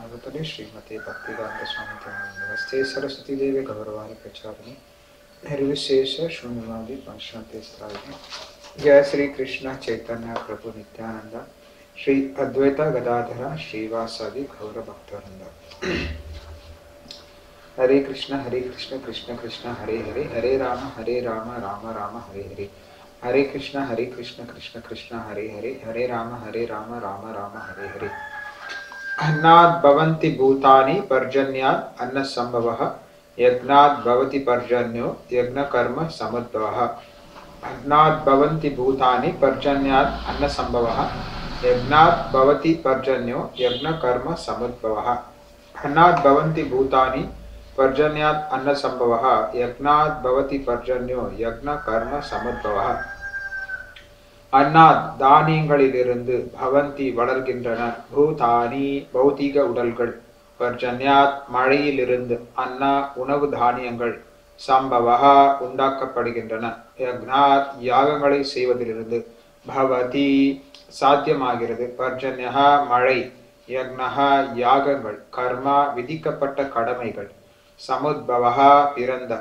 भगवतले श्रीमते भक्तिवेदांत स्वामी देवानंद नमस्ते सरस्वती देवी गौरवाणी प्रचारिणी निर्विशेष शून्यवादी पंचमते स्थायिनी जय श्री कृष्ण चैतन्य प्रभु नित्यानंद श्री अद्वैत गदाधर श्रीवासादि गौर भक्तवृंद हरे कृष्ण हरे कृष्ण कृष्ण कृष्ण हरे हरे हरे राम हरे राम राम राम हरे हरे हरे कृष्ण हरे कृष्ण कृष्ण कृष्ण हरे हरे हरे राम हरे राम राम राम हरे हरे अन्नात् भवन्ति भूतानि पर्जन्यात् अन्नसम्भवः यज्ञात् भवति पर्जन्यो यज्ञकर्म समुद्भवः अन्नात् भवन्ति भूतानि पर्जन्यात् अन्नसम्भवः यज्ञात् भवति पर्जन्यो यज्ञकर्म समुद्भवः अन्नात् भवन्ति भूतानि पर्जन्यात् अन्नसम्भवः यज्ञात् भवति पर्जन्यो यज्ञकर्म समुद्भवः அன்னாத் தானியங்களிலிருந்து பவந்தி வளர்கின்றன பூதானி பௌதிக உடல்கள் பர்ஜன்யாத் மழையிலிருந்து அன்னா உணவு தானியங்கள் சம்பவகா உண்டாக்கப்படுகின்றன யக்னாத் யாகங்களை செய்வதிலிருந்து பவதி சாத்தியமாகிறது பர்ஜன்யா மழை யக்னஹா யாகங்கள் கர்மா விதிக்கப்பட்ட கடமைகள் சமுத்பவகா பிறந்த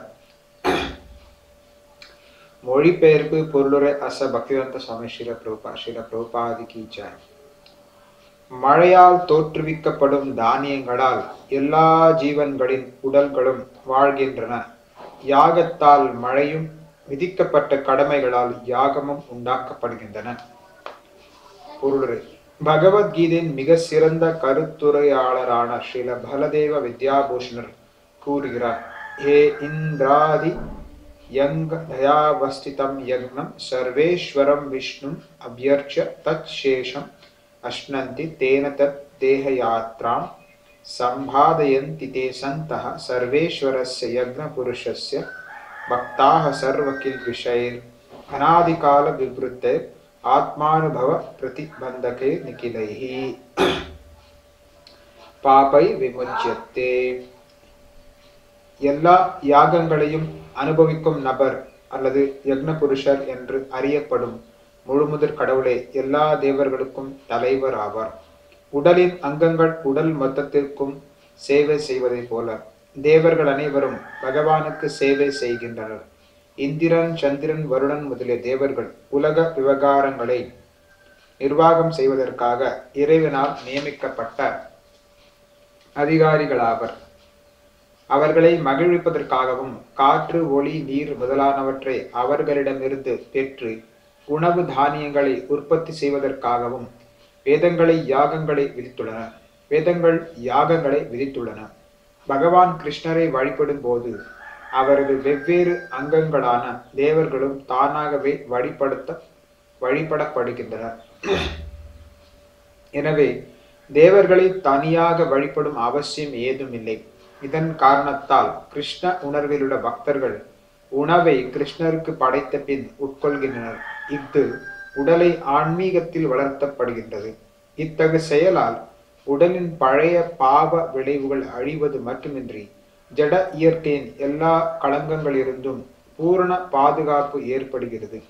மொழிபெயர்ப்பு பொருளுரை அச பக்திவந்த சுவாமி ஸ்ரீல பிரபா ஸ்ரீல பிரபாதி கீச்சாய் மழையால் தோற்றுவிக்கப்படும் தானியங்களால் எல்லா ஜீவன்களின் உடல்களும் வாழ்கின்றன யாகத்தால் மழையும் விதிக்கப்பட்ட கடமைகளால் யாகமும் உண்டாக்கப்படுகின்றன பொருளுரை பகவத்கீதையின் மிக சிறந்த கருத்துரையாளரான ஸ்ரீல பலதேவ வித்யாபூஷணர் கூறுகிறார் ஹே இந்திராதி यङ् दयावस्थितं यज्ञं सर्वेश्वरं विष्णुम् अभ्यर्च्य तत् शेषम् अश्नन्ति तेन तत् देहयात्रां सम्पादयन्ति ते सन्तः सर्वेश्वरस्य यज्ञपुरुषस्य भक्ताः सर्वकिल्विषैर् अनादिकालविवृत्ते आत्मानुभवप्रतिबन्धके निखिलैः पापै विमुच्यते எல்லா யாகங்களையும் அனுபவிக்கும் நபர் அல்லது யக்ன புருஷர் என்று அறியப்படும் முழுமுதற் கடவுளே எல்லா தேவர்களுக்கும் தலைவர் ஆவார் உடலின் அங்கங்கள் உடல் மொத்தத்திற்கும் சேவை செய்வதைப் போல தேவர்கள் அனைவரும் பகவானுக்கு சேவை செய்கின்றனர் இந்திரன் சந்திரன் வருணன் முதலிய தேவர்கள் உலக விவகாரங்களை நிர்வாகம் செய்வதற்காக இறைவனால் நியமிக்கப்பட்ட அதிகாரிகளாவர் அவர்களை மகிழ்விப்பதற்காகவும் காற்று ஒளி நீர் முதலானவற்றை அவர்களிடமிருந்து பெற்று உணவு தானியங்களை உற்பத்தி செய்வதற்காகவும் வேதங்களை யாகங்களை விதித்துள்ளன வேதங்கள் யாகங்களை விதித்துள்ளன பகவான் கிருஷ்ணரை வழிபடும் போது அவரது வெவ்வேறு அங்கங்களான தேவர்களும் தானாகவே வழிபடுத்த வழிபடப்படுகின்றனர் எனவே தேவர்களை தனியாக வழிபடும் அவசியம் ஏதும் இல்லை இதன் காரணத்தால் கிருஷ்ண உணர்விலுள்ள பக்தர்கள் உணவை கிருஷ்ணருக்கு படைத்த பின் உட்கொள்கின்றனர் இஃது உடலை ஆன்மீகத்தில் வளர்த்தப்படுகின்றது இத்தகு செயலால் உடலின் பழைய பாவ விளைவுகள் அழிவது மட்டுமின்றி ஜட இயற்கையின் எல்லா களங்கங்களிலிருந்தும் பூரண பாதுகாப்பு ஏற்படுகிறது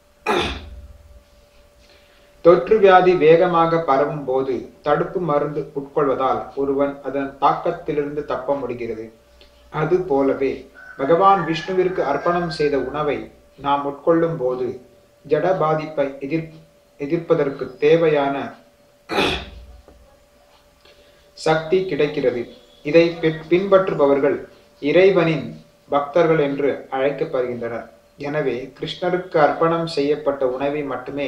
தொற்று வியாதி வேகமாக பரவும் போது தடுப்பு மருந்து உட்கொள்வதால் ஒருவன் அதன் தாக்கத்திலிருந்து தப்ப முடிகிறது அது போலவே பகவான் விஷ்ணுவிற்கு அர்ப்பணம் செய்த உணவை நாம் உட்கொள்ளும் போது ஜட பாதிப்பை எதிர் எதிர்ப்பதற்கு தேவையான சக்தி கிடைக்கிறது இதை பின்பற்றுபவர்கள் இறைவனின் பக்தர்கள் என்று அழைக்கப்படுகின்றனர் எனவே கிருஷ்ணருக்கு அர்ப்பணம் செய்யப்பட்ட உணவை மட்டுமே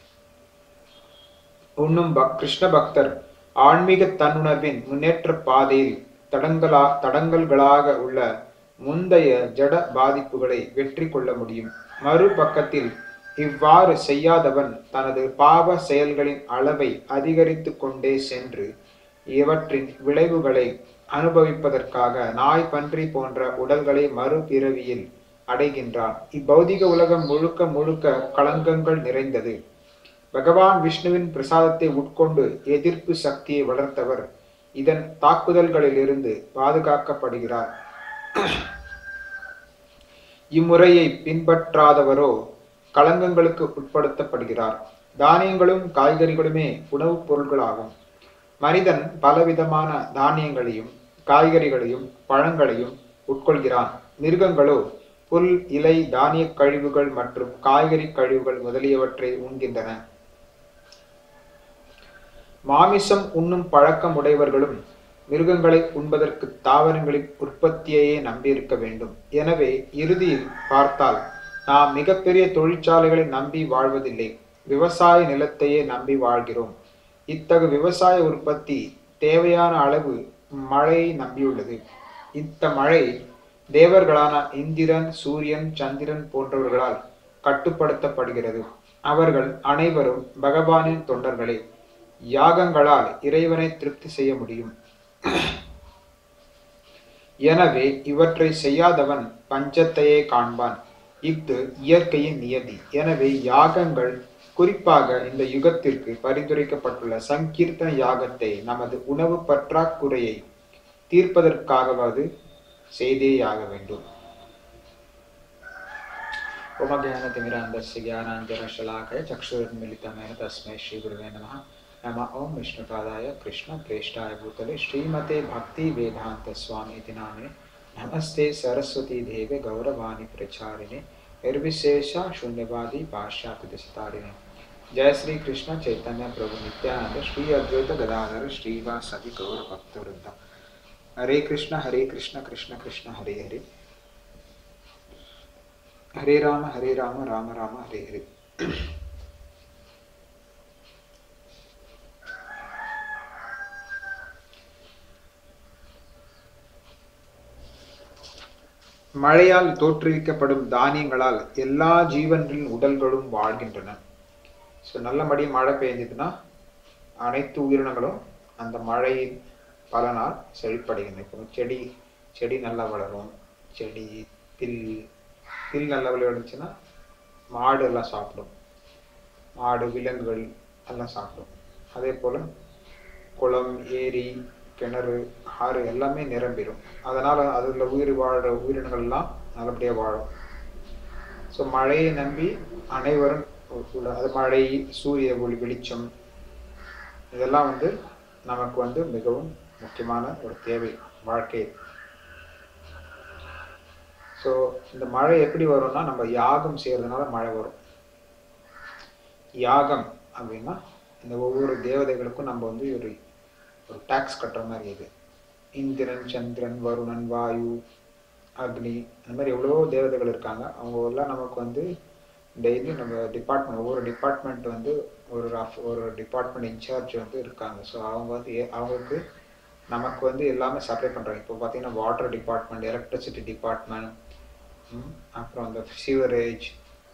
உண்ணும் பக் கிருஷ்ண பக்தர் ஆன்மீக தன்னுணர்வின் முன்னேற்ற பாதையில் தடங்களா தடங்கல்களாக உள்ள முந்தைய ஜட பாதிப்புகளை வெற்றி கொள்ள முடியும் மறுபக்கத்தில் இவ்வாறு செய்யாதவன் தனது பாவ செயல்களின் அளவை அதிகரித்து கொண்டே சென்று இவற்றின் விளைவுகளை அனுபவிப்பதற்காக நாய் பன்றி போன்ற உடல்களை மறுபிறவியில் அடைகின்றான் இப்பௌதிக உலகம் முழுக்க முழுக்க களங்கங்கள் நிறைந்தது பகவான் விஷ்ணுவின் பிரசாதத்தை உட்கொண்டு எதிர்ப்பு சக்தியை வளர்த்தவர் இதன் தாக்குதல்களிலிருந்து பாதுகாக்கப்படுகிறார் இம்முறையை பின்பற்றாதவரோ களங்கங்களுக்கு உட்படுத்தப்படுகிறார் தானியங்களும் காய்கறிகளுமே உணவுப் பொருட்களாகும் மனிதன் பலவிதமான தானியங்களையும் காய்கறிகளையும் பழங்களையும் உட்கொள்கிறான் மிருகங்களோ புல் இலை தானிய கழிவுகள் மற்றும் காய்கறி கழிவுகள் முதலியவற்றை உண்கின்றன மாமிசம் உண்ணும் பழக்கம் உடையவர்களும் மிருகங்களை உண்பதற்கு தாவரங்களின் உற்பத்தியையே நம்பியிருக்க வேண்டும் எனவே இறுதியில் பார்த்தால் நாம் மிகப்பெரிய தொழிற்சாலைகளை நம்பி வாழ்வதில்லை விவசாய நிலத்தையே நம்பி வாழ்கிறோம் இத்தகு விவசாய உற்பத்தி தேவையான அளவு மழையை நம்பியுள்ளது இந்த மழை தேவர்களான இந்திரன் சூரியன் சந்திரன் போன்றவர்களால் கட்டுப்படுத்தப்படுகிறது அவர்கள் அனைவரும் பகவானின் தொண்டர்களே யாகங்களால் இறைவனை திருப்தி செய்ய முடியும் எனவே இவற்றை செய்யாதவன் பஞ்சத்தையே காண்பான் இஃது இயற்கையின் நியதி எனவே யாகங்கள் குறிப்பாக இந்த யுகத்திற்கு பரிந்துரைக்கப்பட்டுள்ள சங்கீர்த்தன யாகத்தை நமது உணவு பற்றாக்குறையை தீர்ப்பதற்காகவாது செய்தேயாக வேண்டும் उमज्ञानतिमिरान्धस्य ज्ञानाञ्जनशलाकय चक्षुरुन्मिलितमेन तस्मै श्रीगुरुवे नमः नमः ॐ विष्णुपादाय कृष्णप्रेष्ठाय भूतले श्रीमते भक्तिवेदान्तस्वामी इति नामिने नमस्ते सरस्वती देवे गौरवाणी प्रचारिणे निर्विशेष शून्यवादी पाश्चात्यदिशतारिणे जय श्री कृष्ण चैतन्य प्रभु नित्यानंद श्री अद्वैत गदाधर श्रीवासदि गौर भक्तवृंद हरे कृष्ण हरे कृष्ण कृष्ण कृष्ण हरे हरे हरे राम हरे राम राम राम हरे हरे மழையால் தோற்றுவிக்கப்படும் தானியங்களால் எல்லா ஜீவன்களின் உடல்களும் வாழ்கின்றன ஸோ நல்லபடியாக மழை பெய்ஞ்சதுன்னா அனைத்து உயிரினங்களும் அந்த மழையின் பலனால் செழிப்படைகின்றன இப்போ செடி செடி நல்லா வளரும் செடி பில் பில் நல்லா விளையாடுச்சுன்னா மாடு எல்லாம் சாப்பிடும் மாடு விலங்குகள் எல்லாம் சாப்பிடும் அதே போல் குளம் ஏரி கிணறு ஆறு எல்லாமே நிரம்பிடும் அதனால் அதில் உயிர் வாழ்கிற உயிரினங்கள் எல்லாம் நல்லபடியாக வாழும் ஸோ மழையை நம்பி அனைவரும் உள்ள- அது மழை சூரிய ஒளி வெளிச்சம் இதெல்லாம் வந்து நமக்கு வந்து மிகவும் முக்கியமான ஒரு தேவை வாழ்க்கை ஸோ இந்த மழை எப்படி வரும்னா நம்ம யாகம் செய்யறதுனால மழை வரும் யாகம் அப்படின்னா இந்த ஒவ்வொரு தேவதைகளுக்கும் நம்ம வந்து ஒரு ஒரு டேக்ஸ் கட்டுற மாதிரி இது இந்திரன் சந்திரன் வருணன் வாயு அக்னி அந்த மாதிரி எவ்வளவோ தேவதைகள் இருக்காங்க அவங்க எல்லாம் நமக்கு வந்து டெய்லி நம்ம டிபார்ட்மெண்ட் ஒவ்வொரு டிபார்ட்மெண்ட் வந்து ஒரு ரஃப் ஒரு டிபார்ட்மெண்ட் இன்சார்ஜ் வந்து இருக்காங்க ஸோ அவங்க வந்து ஏ- அவங்களுக்கு நமக்கு வந்து எல்லாமே சப்ளை பண்ணுறாங்க இப்போ பார்த்தீங்கன்னா வாட்டர் டிபார்ட்மெண்ட் எலக்ட்ரிசிட்டி டிபார்ட்மெண்ட் அப்புறம் அந்த sewerage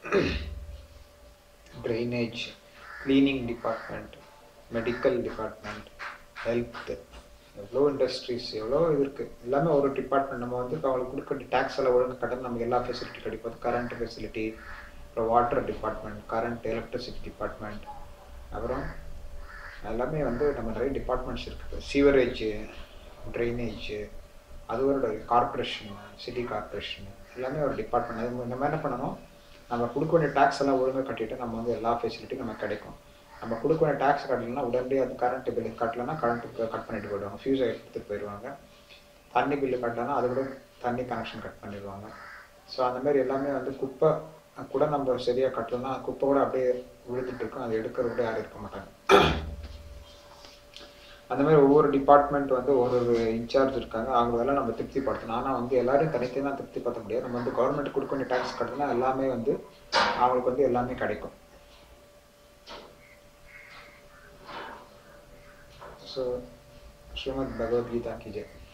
drainage cleaning department medical department health எவ்வளோ இண்டஸ்ட்ரீஸ் எவ்வளோ இது இருக்குது எல்லாமே ஒரு டிபார்ட்மெண்ட் நம்ம வந்து அவங்களுக்கு கொடுக்குற டேக்ஸ் எல்லாம் ஒழுங்கு கட்டணும் நமக்கு எல்லா ஃபெசிலிட்டி கிடைக்கும் கரண்ட் ஃபெசிலிட்டி அப்புறம் water department current electricity department அப்புறம் எல்லாமே வந்து நம்ம நிறைய டிபார்ட்மெண்ட்ஸ் இருக்குது சீவரேஜ் ட்ரைனேஜ் அது ஒரு கார்பரேஷன் சிட்டி கார்பரேஷன் எல்லாமே ஒரு டிபார்ட்மெண்ட் அது நம்ம என்ன பண்ணணும் நம்ம கொடுக்க வேண்டிய டேக்ஸ் எல்லாம் ஒழுங்காக கட்டிட்டு நம்ம வந்து எல்லா ஃபெசிலிட்டியும் நமக்கு கிடைக்கும் நம்ம கொடுக்க வேண்டிய டேக்ஸ் கட்டலைன்னா உடனடியாக அது கரண்ட் பில்லு கட்டலைன்னா கரண்ட் கட் பண்ணிட்டு போயிடுவாங்க ஃபியூஸை எடுத்துகிட்டு போயிடுவாங்க தண்ணி பில்லு கட்டலைன்னா அது கூட தண்ணி கனெக்ஷன் கட் பண்ணிடுவாங்க ஸோ அந்த மாதிரி எல்லாமே வந்து குப்பை கூட நம்ம சரியாக கட்டலைன்னா குப்பை கூட அப்படியே விழுந்துட்டு இருக்கும் அதை எடுக்கிறது கூட யாரும் இருக்க மாட்டாங்க அந்த மாதிரி ஒவ்வொரு டிபார்ட்மெண்ட் வந்து ஒரு ஒரு இன்சார்ஜ் இருக்காங்க அவங்களெல்லாம் நம்ம திருப்திப்படுத்தணும் ஆனால் வந்து எல்லாரையும் தனித்தனியாக திருப்திப்படுத்த முடியாது நம்ம வந்து கவர்மெண்ட் கொடுக்க வேண்டிய டேக்ஸ் கட்டினா எல்லாமே வந்து அவங்களுக்கு வந்து எல்லாமே கிடைக்கும் ஸோ ஸ்ரீமத் பகவத்கீதா கி ஜெய்